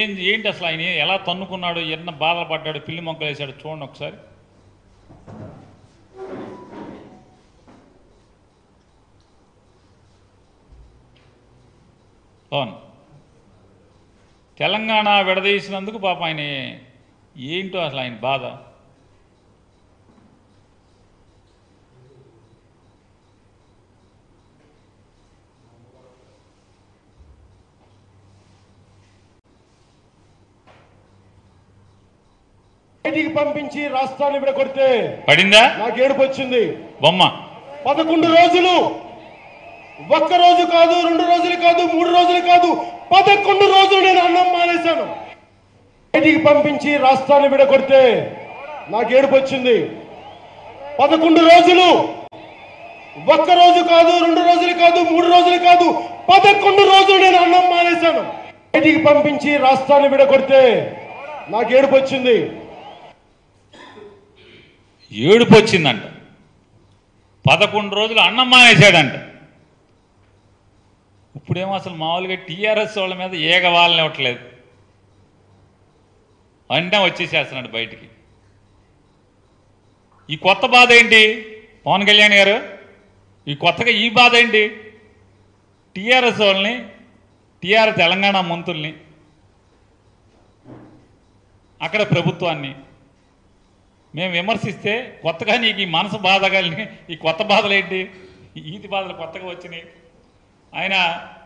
ఏం ఏంటి అసలు ఆయన ఎలా తన్నుకున్నాడు ఎన్న బాధలు పడ్డాడు పిల్లి మొక్కలు వేసాడు చూడండి ఒకసారి అవును తెలంగాణ విడదీసినందుకు పాప ఆయన ఏంటో అసలు ఆయన బాధ బయటికి పంపించి రాష్ట్రాన్ని విడగొడితే పడిందా నాకు ఏడుపు వచ్చింది బొమ్మ పదకొండు రోజులు ఒక్క రోజు కాదు రెండు రోజులు కాదు మూడు రోజులు కాదు పదకొండు రోజులు నేను అన్నం మానేశాను బయటికి పంపించి రాష్ట్రాన్ని విడగొడితే నాకు ఏడుపు వచ్చింది పదకొండు రోజులు ఒక్క రోజు కాదు రెండు రోజులు కాదు మూడు రోజులు కాదు పదకొండు రోజులు నేను అన్నం మానేశాను బయటికి పంపించి రాష్ట్రాన్ని విడగొడితే నాకు ఏడుపు వచ్చింది ఏడుపు వచ్చిందంట పదకొండు రోజులు అన్నం మానేశాడంట ఇప్పుడేమో అసలు మామూలుగా టీఆర్ఎస్ వాళ్ళ మీద ఏగ వాళ్ళనివ్వట్లేదు వెంటనే వచ్చేసేస్తున్నాడు బయటికి ఈ కొత్త బాధ ఏంటి పవన్ కళ్యాణ్ గారు ఈ కొత్తగా ఈ బాధ ఏంటి టీఆర్ఎస్ వాళ్ళని టీఆర్ తెలంగాణ మంత్రుల్ని అక్కడ ప్రభుత్వాన్ని మేము విమర్శిస్తే కొత్తగా నీకు ఈ మనసు బాధ కలిగి ఈ కొత్త బాధలు ఏంటి ఈ ఈతి బాధలు కొత్తగా వచ్చినాయి ఆయన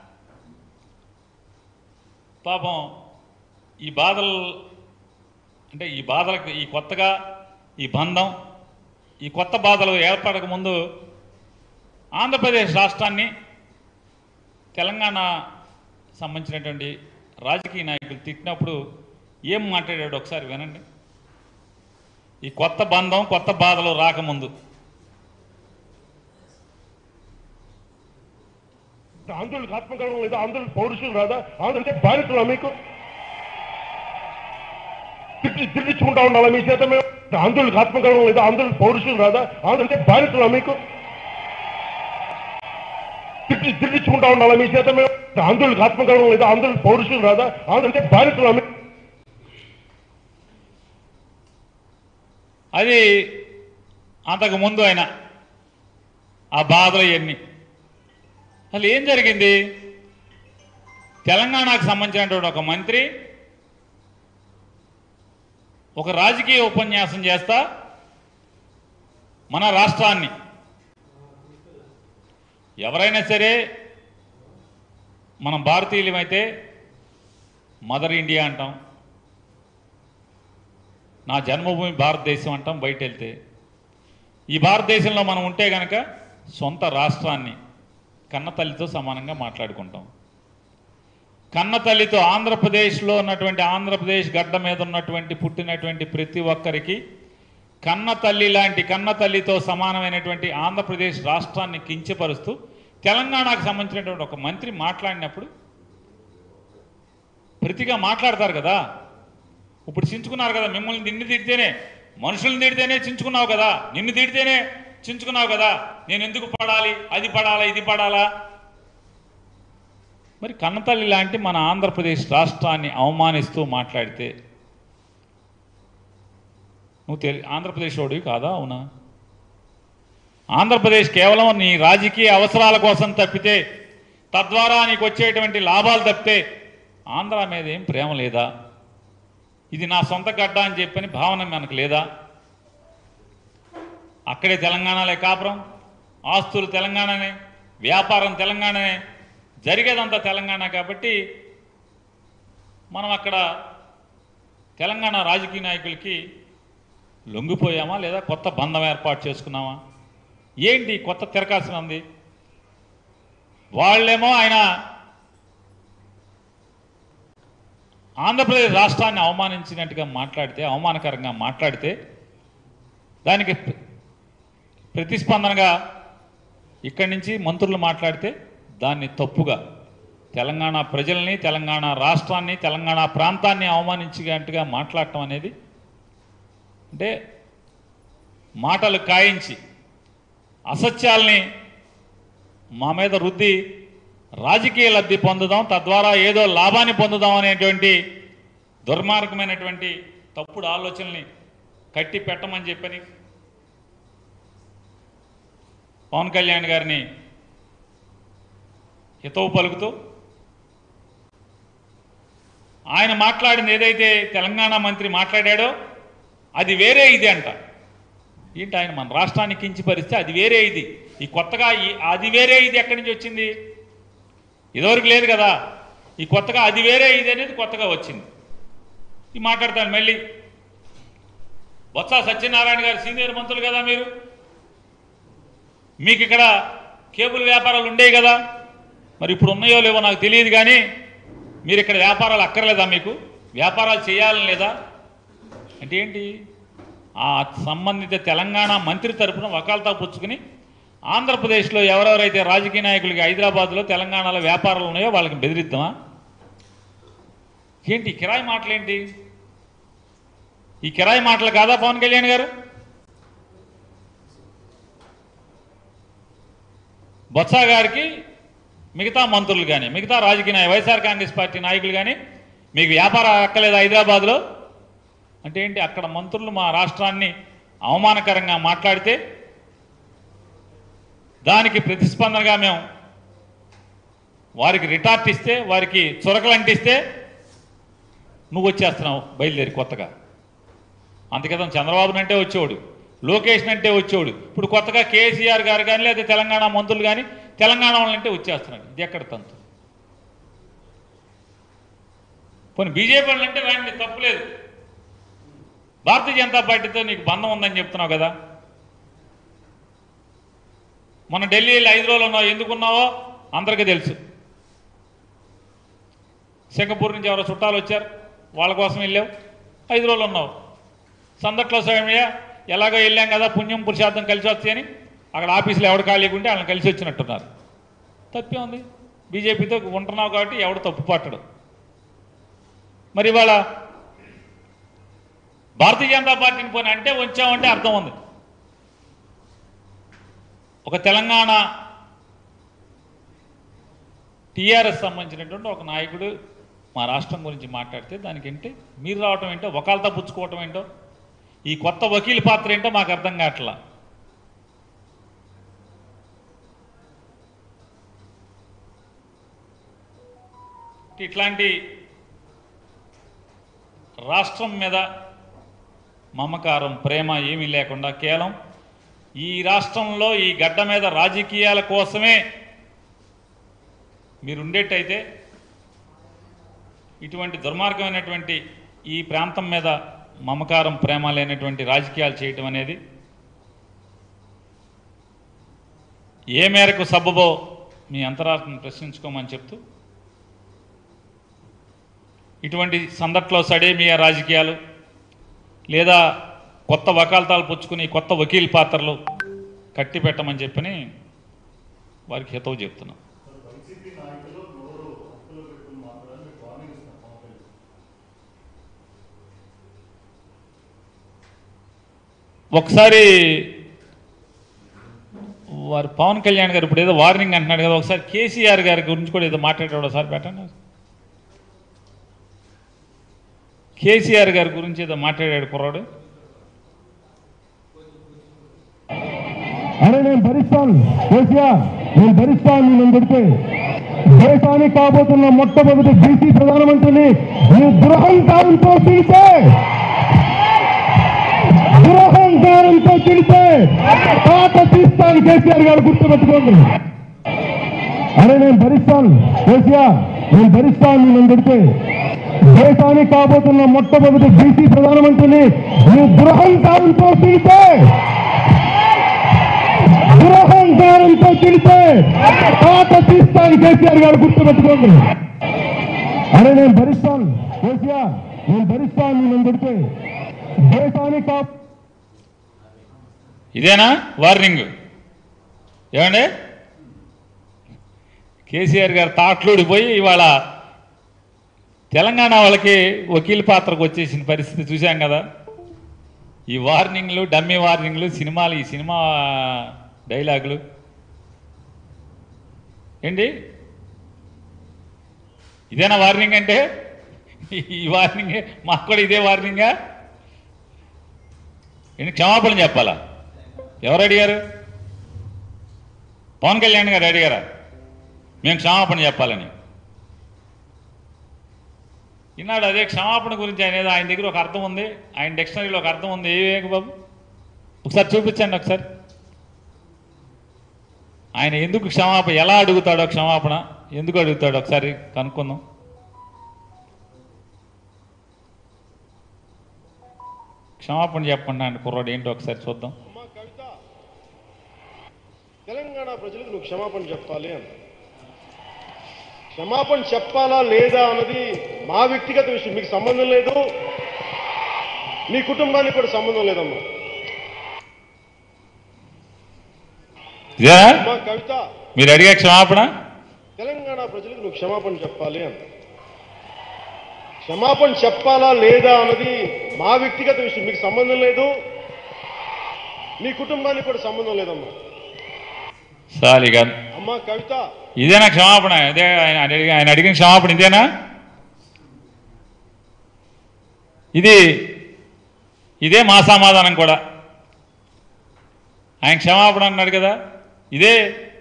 పాపం ఈ బాధలు అంటే ఈ బాధలకు ఈ కొత్తగా ఈ బంధం ఈ కొత్త బాధలు ఏర్పడక ముందు ఆంధ్రప్రదేశ్ రాష్ట్రాన్ని తెలంగాణ సంబంధించినటువంటి రాజకీయ నాయకులు తిట్టినప్పుడు ఏం మాట్లాడాడు ఒకసారి వినండి ఈ కొత్త బంధం కొత్త బాధలు రాకముందు ఆంధ్రులకు ఆత్మగౌరవం లేదా ఆంధ్రులకు పౌరుషులు రాదా ఆంధ్రులు అంటే బాధితులా మీకు తిట్టి తిట్టించుకుంటా ఉండాలా మీ చేత మేము ఆంధ్రులకు ఆత్మగౌరవం లేదా ఆంధ్రులకు పౌరుషులు రాదా ఆంధ్రులు అంటే బాధితులా మీకు తిట్టి తిట్టించుకుంటా ఉండాలా మీ చేత మేము ఆంధ్రులకు ఆత్మగౌరవం లేదా ఆంధ్రులకు పౌరుషులు రాదా ఆంధ్రులు అంటే బాధితులా మీకు అది అంతకు ముందు ఆయన ఆ బాధలు ఇవన్నీ అసలు ఏం జరిగింది తెలంగాణకు సంబంధించినటువంటి ఒక మంత్రి ఒక రాజకీయ ఉపన్యాసం చేస్తా మన రాష్ట్రాన్ని ఎవరైనా సరే మనం భారతీయులమైతే మదర్ ఇండియా అంటాం నా జన్మభూమి భారతదేశం అంటాం బయట వెళ్తే ఈ భారతదేశంలో మనం ఉంటే గనక సొంత రాష్ట్రాన్ని కన్న తల్లితో సమానంగా మాట్లాడుకుంటాం కన్న తల్లితో ఆంధ్రప్రదేశ్లో ఉన్నటువంటి ఆంధ్రప్రదేశ్ గడ్డ మీద ఉన్నటువంటి పుట్టినటువంటి ప్రతి ఒక్కరికి కన్న తల్లి లాంటి కన్న తల్లితో సమానమైనటువంటి ఆంధ్రప్రదేశ్ రాష్ట్రాన్ని కించపరుస్తూ తెలంగాణకు సంబంధించినటువంటి ఒక మంత్రి మాట్లాడినప్పుడు ప్రతిగా మాట్లాడతారు కదా ఇప్పుడు చించుకున్నారు కదా మిమ్మల్ని నిన్ను తిడితేనే మనుషుల్ని తిడితేనే చించుకున్నావు కదా నిన్ను తిడితేనే చించుకున్నావు కదా నేను ఎందుకు పడాలి అది పడాలా ఇది పడాలా మరి కన్నతల్లి లాంటి మన ఆంధ్రప్రదేశ్ రాష్ట్రాన్ని అవమానిస్తూ మాట్లాడితే నువ్వు తెలి ఆంధ్రప్రదేశ్ వాడివి కాదా అవునా ఆంధ్రప్రదేశ్ కేవలం నీ రాజకీయ అవసరాల కోసం తప్పితే తద్వారా నీకు వచ్చేటువంటి లాభాలు తప్పితే ఆంధ్ర మీద ఏం ప్రేమ లేదా ఇది నా సొంత గడ్డ అని చెప్పని భావన మనకు లేదా అక్కడే తెలంగాణలే కాపురం ఆస్తులు తెలంగాణనే వ్యాపారం తెలంగాణనే జరిగేదంతా తెలంగాణ కాబట్టి మనం అక్కడ తెలంగాణ రాజకీయ నాయకులకి లొంగిపోయామా లేదా కొత్త బంధం ఏర్పాటు చేసుకున్నామా ఏంటి కొత్త తిరకాల్సిన ఉంది వాళ్ళేమో ఆయన ఆంధ్రప్రదేశ్ రాష్ట్రాన్ని అవమానించినట్టుగా మాట్లాడితే అవమానకరంగా మాట్లాడితే దానికి ప్ర- ప్రతిస్పందనగా ఇక్కడి నుంచి మంత్రులు మాట్లాడితే దాన్ని తప్పుగా తెలంగాణ ప్రజల్ని తెలంగాణ రాష్ట్రాన్ని తెలంగాణ ప్రాంతాన్ని అవమానించినట్టుగా మాట్లాడటం అనేది అంటే మాటలు కాయించి అసత్యాల్ని మా మీద రుద్ది రాజకీయ లబ్ధి పొందుదాం తద్వారా ఏదో లాభాన్ని పొందుదాం అనేటువంటి దుర్మార్గమైనటువంటి తప్పుడు ఆలోచనల్ని కట్టి పెట్టమని చెప్పని పవన్ కళ్యాణ్ గారిని హితవు పలుకుతూ ఆయన మాట్లాడింది ఏదైతే తెలంగాణ మంత్రి మాట్లాడాడో అది వేరే ఇది అంట ఏంటి ఆయన మన రాష్ట్రాన్ని కించిపరిస్తే అది వేరే ఇది ఈ కొత్తగా ఈ అది వేరే ఇది ఎక్కడి నుంచి వచ్చింది ఇదివరకు లేదు కదా ఈ కొత్తగా అది వేరే ఇది అనేది కొత్తగా వచ్చింది ఈ మాట్లాడతాను మళ్ళీ బొత్స సత్యనారాయణ గారు సీనియర్ మంత్రులు కదా మీరు మీకు ఇక్కడ కేబుల్ వ్యాపారాలు ఉండేవి కదా మరి ఇప్పుడు ఉన్నాయో లేవో నాకు తెలియదు కానీ మీరు ఇక్కడ వ్యాపారాలు అక్కర్లేదా మీకు వ్యాపారాలు చేయాలని లేదా అంటే ఏంటి ఆ సంబంధిత తెలంగాణ మంత్రి తరపున వకాల్తా పుచ్చుకుని ఆంధ్రప్రదేశ్లో ఎవరెవరైతే రాజకీయ నాయకులకి హైదరాబాద్లో తెలంగాణలో వ్యాపారాలు ఉన్నాయో వాళ్ళకి బెదిరిద్దామా ఏంటి ఈ కిరాయి మాటలేంటి ఈ కిరాయి మాటలు కాదా పవన్ కళ్యాణ్ గారు బొత్స గారికి మిగతా మంత్రులు కానీ మిగతా రాజకీయ నాయ వైఎస్ఆర్ కాంగ్రెస్ పార్టీ నాయకులు కానీ మీకు వ్యాపారం అక్కలేదు హైదరాబాద్లో అంటే ఏంటి అక్కడ మంత్రులు మా రాష్ట్రాన్ని అవమానకరంగా మాట్లాడితే దానికి ప్రతిస్పందనగా మేము వారికి రిటార్ట్ ఇస్తే వారికి చురకలు అంటిస్తే నువ్వు వచ్చేస్తున్నావు బయలుదేరి కొత్తగా అంతకేతం చంద్రబాబు అంటే వచ్చేవాడు లోకేష్ అంటే వచ్చేవాడు ఇప్పుడు కొత్తగా కేసీఆర్ గారు కానీ లేదా తెలంగాణ మంత్రులు కానీ తెలంగాణ వాళ్ళంటే వచ్చేస్తున్నాడు ఇది ఎక్కడ తంతు పోనీ బీజేపీ వాళ్ళంటే వాడిని తప్పులేదు భారతీయ జనతా పార్టీతో నీకు బంధం ఉందని చెప్తున్నావు కదా మన ఢిల్లీలో ఐదు రోజులు ఉన్నావు ఎందుకు ఉన్నావో అందరికీ తెలుసు సింగపూర్ నుంచి ఎవరో చుట్టాలు వచ్చారు వాళ్ళ కోసం వెళ్ళావు ఐదు రోజులు ఉన్నావు సందట్లో స్వామియ్య ఎలాగో వెళ్ళాం కదా పుణ్యం పురుషార్థం కలిసి వస్తాయని అక్కడ ఆఫీసులో ఎవడు ఖాళీగా ఉంటే వాళ్ళని కలిసి వచ్చినట్టున్నారు తప్పే ఉంది బీజేపీతో ఉంటున్నావు కాబట్టి ఎవడు తప్పు పట్టడు మరి ఇవాళ భారతీయ జనతా పార్టీని పోనీ అంటే ఉంచామంటే అర్థం ఉంది ఒక తెలంగాణ టీఆర్ఎస్ సంబంధించినటువంటి ఒక నాయకుడు మా రాష్ట్రం గురించి మాట్లాడితే దానికి ఏంటి మీరు రావటం ఏంటో ఒకళ్ళతో పుచ్చుకోవటం ఏంటో ఈ కొత్త వకీల్ పాత్ర ఏంటో మాకు అర్థం కావట్లా ఇట్లాంటి రాష్ట్రం మీద మమకారం ప్రేమ ఏమీ లేకుండా కేవలం ఈ రాష్ట్రంలో ఈ గడ్డ మీద రాజకీయాల కోసమే మీరు ఉండేట్టయితే ఇటువంటి దుర్మార్గమైనటువంటి ఈ ప్రాంతం మీద మమకారం ప్రేమ లేనటువంటి రాజకీయాలు చేయటం అనేది ఏ మేరకు సబ్బబో మీ అంతరాత్మను ప్రశ్నించుకోమని చెప్తూ ఇటువంటి సందట్లో సడేమియా రాజకీయాలు లేదా కొత్త వకాల్తాలు పుచ్చుకుని కొత్త వకీల్ పాత్రలు కట్టి పెట్టమని చెప్పని వారికి హితవు చెప్తున్నాం ఒకసారి వారు పవన్ కళ్యాణ్ గారు ఇప్పుడు ఏదో వార్నింగ్ అంటున్నాడు కదా ఒకసారి కేసీఆర్ గారి గురించి కూడా ఏదో మాట్లాడాడు ఒకసారి పెట్టండి కేసీఆర్ గారి గురించి ఏదో మాట్లాడాడు కుర్రాడు అరే నేను భరిస్తాను కేసీఆర్ నేను భరిస్తాను నేను పెడితే దేశానికి కాబోతున్న మొట్టమొదటి బీసీ ప్రధానమంత్రిని నువ్వు దురహంకారంతో తిడితే దురహంకారంతో తిడితే తాత తీస్తాను కేసీఆర్ గారు గుర్తుపెట్టుకోండి అరే నేను భరిస్తాను కేసీఆర్ నేను భరిస్తాను నేను పెడితే దేశానికి కాబోతున్న మొట్టమొదటి బీసీ ప్రధానమంత్రిని నువ్వు దురహంకారంతో తిడితే దురహంకారంతో తిడితే తాత తీస్తాను కేసీఆర్ గారు గుర్తుపెట్టుకోండి అరే నేను భరిస్తాను కేసీఆర్ నేను భరిస్తాను నేను పెడితే దేశానికి కా- ఇదేనా వార్నింగ్ ఏమండి కేసీఆర్ గారు తాట్లూడిపోయి ఇవాళ తెలంగాణ వాళ్ళకి వకీల్ పాత్రకు వచ్చేసిన పరిస్థితి చూశాం కదా ఈ వార్నింగ్లు డమ్మీ వార్నింగ్లు సినిమాలు ఈ సినిమా డైలాగులు ఏంటి ఇదేనా వార్నింగ్ అంటే ఈ వార్నింగే మాకు కూడా ఇదే వార్నింగా ఏంటి క్షమాపణ చెప్పాలా ఎవరు అడిగారు పవన్ కళ్యాణ్ గారు అడిగారా మేము క్షమాపణ చెప్పాలని ఈనాడు అదే క్షమాపణ గురించి అనేది ఆయన దగ్గర ఒక అర్థం ఉంది ఆయన డిక్షనరీలో ఒక అర్థం ఉంది ఏ వివేక్ బాబు ఒకసారి చూపించండి ఒకసారి ఆయన ఎందుకు క్షమాపణ ఎలా అడుగుతాడో క్షమాపణ ఎందుకు అడుగుతాడో ఒకసారి కనుక్కుందాం క్షమాపణ చెప్పండి ఆయన కుర్రాడు ఏంటో ఒకసారి చూద్దాం అమ్మా కవిత తెలంగాణ ప్రజలకు నువ్వు క్షమాపణ చెప్పాలి అన్న క్షమాపణ చెప్పాలా లేదా అన్నది మా వ్యక్తిగత విషయం మీకు సంబంధం లేదు మీ కుటుంబానికి కూడా సంబంధం లేదమ్మా ఇదే అమ్మా కవిత మీరు అడిగే క్షమాపణ తెలంగాణ ప్రజలకు నువ్వు క్షమాపణ చెప్పాలి అన్న క్షమాపణ చెప్పాలా లేదా అన్నది మా వ్యక్తిగత విషయం మీకు సంబంధం లేదు మీ కుటుంబానికి కూడా సంబంధం లేదమ్మా సారీ ఇక అమ్మా కవిత ఇదేనా క్షమాపణ ఇదే ఆయన ఆయన అడిగి- ఆయన అడిగిన క్షమాపణ ఇదేనా ఇది ఇదే మా సమాధానం కూడా ఆయన క్షమాపణ అన్నాడు కదా ఇదే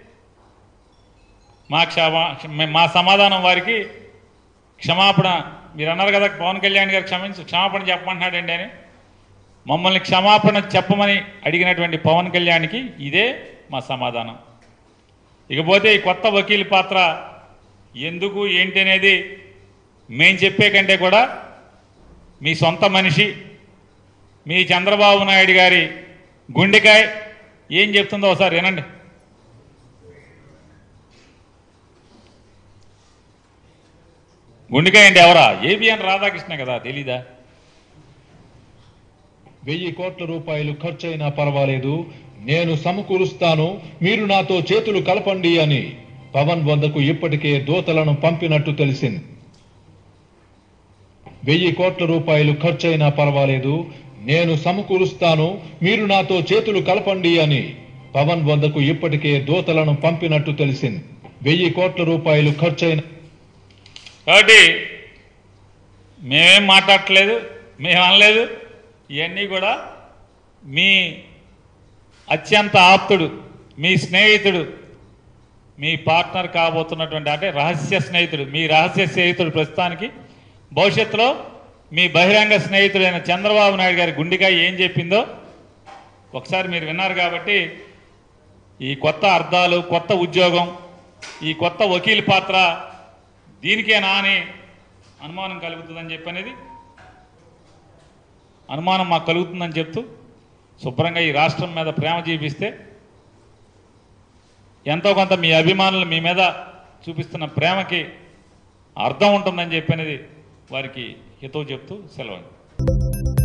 మా క్షమా క్ష- మా సమాధానం వారికి క్షమాపణ మీరు అన్నారు కదా పవన్ కళ్యాణ్ గారు క్షమించి క్షమాపణ చెప్పమంటున్నాడండి అని మమ్మల్ని క్షమాపణ చెప్పమని అడిగినటువంటి పవన్ కళ్యాణ్కి ఇదే మా సమాధానం ఇకపోతే ఈ కొత్త వకీల్ పాత్ర ఎందుకు ఏంటి అనేది మేం చెప్పే కంటే కూడా మీ సొంత మనిషి మీ చంద్రబాబు నాయుడు గారి గుండెకాయ ఏం చెప్తుందో ఒకసారి వినండి గుండెకాయ అంటే ఎవరా ఏబిఎన్ రాధాకృష్ణ కదా తెలీదా వెయ్యి కోట్ల రూపాయలు ఖర్చయినా పర్వాలేదు నేను సమకూరుస్తాను మీరు నాతో చేతులు కలపండి అని పవన్ వద్దకు ఇప్పటికే దూతలను పంపినట్టు తెలిసింది వెయ్యి కోట్ల రూపాయలు ఖర్చయినా పర్వాలేదు నేను సమకూరుస్తాను మీరు నాతో చేతులు కలపండి అని పవన్ వద్దకు ఇప్పటికే దూతలను పంపినట్టు తెలిసింది వెయ్యి కోట్ల రూపాయలు ఖర్చయిన కాబట్టి మేమేం మాట్లాడట్లేదు మేము అనలేదు ఇవన్నీ కూడా మీ అత్యంత ఆప్తుడు మీ స్నేహితుడు మీ పార్ట్నర్ కాబోతున్నటువంటి అంటే రహస్య స్నేహితుడు మీ రహస్య స్నేహితుడు ప్రస్తుతానికి భవిష్యత్తులో మీ బహిరంగ స్నేహితుడైన చంద్రబాబు నాయుడు గారి గుండెగా ఏం చెప్పిందో ఒకసారి మీరు విన్నారు కాబట్టి ఈ కొత్త అర్థాలు కొత్త ఉద్యోగం ఈ కొత్త వకీల్ పాత్ర దీనికేనా అని అనుమానం కలుగుతుందని చెప్పనేది అనుమానం మాకు కలుగుతుందని చెప్తూ శుభ్రంగా ఈ రాష్ట్రం మీద ప్రేమ చూపిస్తే ఎంతో కొంత మీ అభిమానులు మీ మీద చూపిస్తున్న ప్రేమకి అర్థం ఉంటుందని చెప్పనేది వారికి హితవు చెప్తూ సెలవు